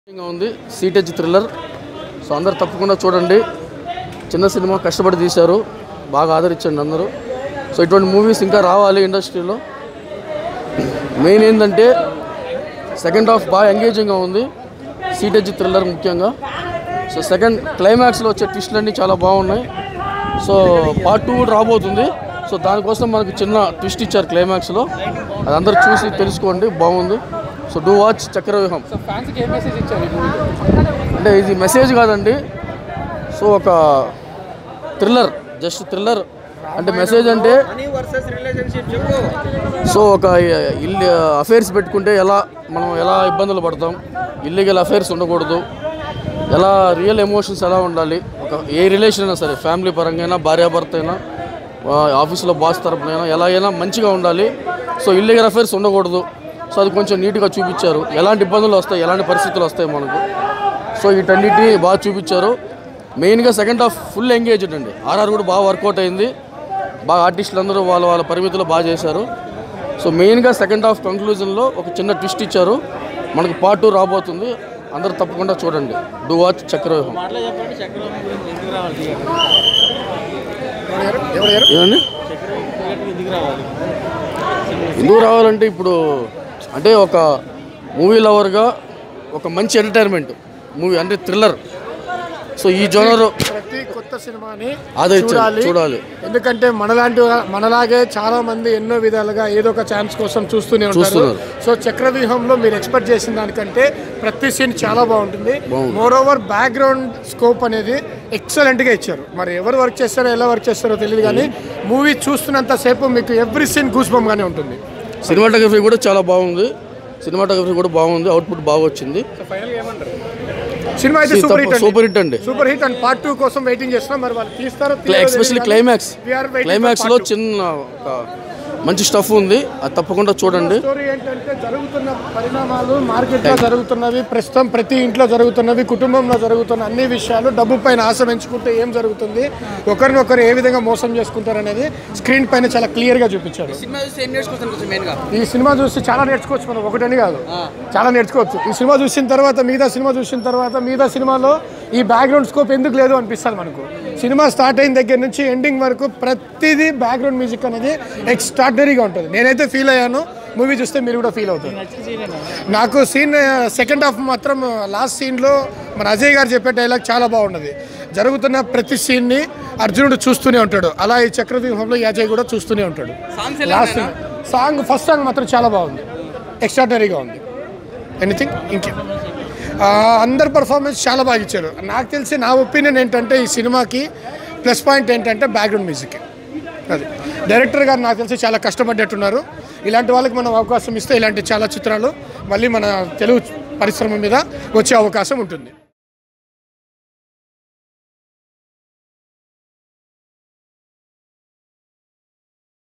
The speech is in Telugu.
గా ఉంది సీటేజ్ థ్రిల్లర్ సో అందరు తప్పకుండా చూడండి చిన్న సినిమా కష్టపడి తీశారు బాగా ఆదరించండి అందరూ సో ఇటువంటి మూవీస్ ఇంకా రావాలి ఇండస్ట్రీలో మెయిన్ ఏంటంటే సెకండ్ హాఫ్ బాగా ఎంగేజింగ్గా ఉంది సీటేజ్ థ్రిల్లర్ ముఖ్యంగా సో సెకండ్ క్లైమాక్స్లో వచ్చే ట్విస్ట్లన్నీ చాలా బాగున్నాయి సో పార్ట్ టూ కూడా రాబోతుంది సో దానికోసం మనకు చిన్న ట్విస్ట్ ఇచ్చారు క్లైమాక్స్లో అది అందరూ చూసి తెలుసుకోండి బాగుంది so do watch Chakravyuham so ఫ్యాన్స్కి ఏం మెసేజ్ ఇచ్చారు ఈ మూవీ అంటే ఇది మెసేజ్ కాదండి సో ఒక థ్రిల్లర్ జస్ట్ థ్రిల్లర్ అంటే మెసేజ్ అంటే సో ఒక ఇల్లు అఫైర్స్ పెట్టుకుంటే ఎలా మనం ఎలా ఇబ్బందులు పడతాం ఇల్లీగల్ అఫైర్స్ ఉండకూడదు ఎలా రియల్ ఎమోషన్స్ ఎలా ఉండాలి ఒక ఏ రిలేషన్ అయినా సరే ఫ్యామిలీ పరంగా అయినా భార్యాభర్త అయినా ఆ, ఆఫీస్లో బాస్ తరపునైనా ఎలా అయినా మంచిగా ఉండాలి సో ఇల్లీగల్ అఫైర్స్ ఉండకూడదు సో అది కొంచెం నీట్గా చూపించారు ఎలాంటి ఇబ్బందులు వస్తాయి ఎలాంటి పరిస్థితులు వస్తాయి మనకు సో వీటన్నిటిని బాగా చూపించారు మెయిన్గా సెకండ్ హాఫ్ ఫుల్ ఎంగేజ్డ్ అండి ఆర్ఆర్ కూడా బాగా వర్కౌట్ అయింది బాగా ఆర్టిస్టులు అందరూ వాళ్ళ వాళ్ళ పరిమితులు బాగా చేశారు సో మెయిన్గా సెకండ్ హాఫ్ కంక్లూజన్లో ఒక చిన్న ట్విస్ట్ ఇచ్చారు మనకు పార్ట్ టూ రాబోతుంది అందరూ తప్పకుండా చూడండి డూ వాచ్ చక్రవ్యూహం ఏమండి ఎందుకు రావాలంటే ఇప్పుడు అంటే ఒక మూవీ లవర్గా ఒక మంచి ఎంటర్టైన్మెంట్ మూవీ అంటే థ్రిల్లర్ సో ఈ జోనర్ ప్రతి కొత్త సినిమాని ఆదరించాలి చూడాలి చూడాలి ఎందుకంటే మనలాంటి వా- మనలాగే చాలా మంది ఎన్నో విధాలుగా ఏదో ఒక ఛాన్స్ కోసం చూస్తూనే ఉంటారు చూస్తున్నారు. సో చక్రవ్యూహంలో మీరు ఎక్స్పెక్ట్ చేసిన దానికంటే ప్రతి సీన్ చాలా బాగుంటుంది బాగుంది. మోర్ ఓవర్ బ్యాక్గ్రౌండ్ స్కోప్ అనేది ఎక్సలెంట్ గా ఇచ్చారు మరి ఎవరు వర్క్ చేస్తారో ఎలా వర్క్ చేస్తారో తెలియదు కానీ మూవీ చూస్తున్నంత సేపు మీకు ఎవ్రీ సీన్ గూస్ గానే ఉంటుంది సినిమాటోగ్రఫీ కూడా చాలా బాగుంది సినిమాటోగ్రఫీ కూడా బాగుంది అవుట్పుట్ బాగా వచ్చింది సినిమా అయితే సూపర్ హిట్ సూపర్ హిట్ అండి super hit and part two కోసం వెయిటింగ్ చేస్తున్నాం మరి వాళ్ళు తీస్తారో ఎస్పెషల్లీ క్లైమాక్స్ క్లైమాక్స్ లో చిన్న ఒక మంచి స్టఫ్ ఉంది అది తప్పకుండా చూడండి స్టోరీ ఏంటంటే జరుగుతున్న పరిణామాలు మార్కెట్ లో జరుగుతున్నవి ప్రస్తుతం ప్రతి ఇంట్లో జరుగుతున్నవి కుటుంబంలో జరుగుతున్న అన్ని విషయాలు డబ్బు పైన ఆశ పెంచుకుంటే ఏం జరుగుతుంది ఒకరినొకరు ఏ విధంగా మోసం చేసుకుంటారు అనేది స్క్రీన్ పైన చాలా క్లియర్ గా చూపించారు సినిమా చూస్తే ఏం నేర్చుకుంటాను కొంచెం మెయిన్గా ఈ సినిమా చూసి చాలా నేర్చుకోవచ్చు మనం ఒకటని కాదు చాలా నేర్చుకోవచ్చు ఈ సినిమా చూసిన తర్వాత మిగతా సినిమా చూసిన తర్వాత మిగతా సినిమాలో ఈ బ్యాక్గ్రౌండ్ స్కోప్ ఎందుకు లేదు అనిపిస్తుంది మనకు సినిమా స్టార్ట్ అయిన దగ్గర నుంచి ఎండింగ్ వరకు ప్రతిదీ బ్యాక్గ్రౌండ్ మ్యూజిక్ అనేది ఎక్స్ట్రాడనరీగా ఉంటుంది నేనైతే ఫీల్ అయ్యాను మూవీ చూస్తే మీరు కూడా ఫీల్ అవుతారు నాకు సీన్ సెకండ్ హాఫ్ మాత్రం లాస్ట్ సీన్లో మన అజయ్ గారు చెప్పే డైలాగ్ చాలా బాగున్నది జరుగుతున్న ప్రతి సీన్ని అర్జునుడు చూస్తూనే ఉంటాడు అలా ఈ చక్రవ్యూహంలో ఈ అజయ్ కూడా చూస్తూనే ఉంటాడు లాస్ట్ సాంగ్ ఫస్ట్ సాంగ్ మాత్రం చాలా బాగుంది ఎక్స్ట్రాడనరీగా ఉంది ఎనీథింగ్ ఇంకే ఆ, అందరి పర్ఫార్మెన్స్ చాలా బాగా ఇచ్చారు నాకు తెలిసి నా ఒపీనియన్ ఏంటంటే ఈ సినిమాకి ప్లస్ పాయింట్ ఏంటంటే బ్యాక్గ్రౌండ్ మ్యూజిక్ అది డైరెక్టర్ గారు నాకు తెలిసి చాలా కష్టపడ్డట్టున్నారు ఇలాంటి వాళ్ళకి మనం అవకాశం ఇస్తే ఇలాంటి చాలా చిత్రాలు మళ్ళీ మన తెలుగు పరిశ్రమ మీద వచ్చే అవకాశం ఉంటుంది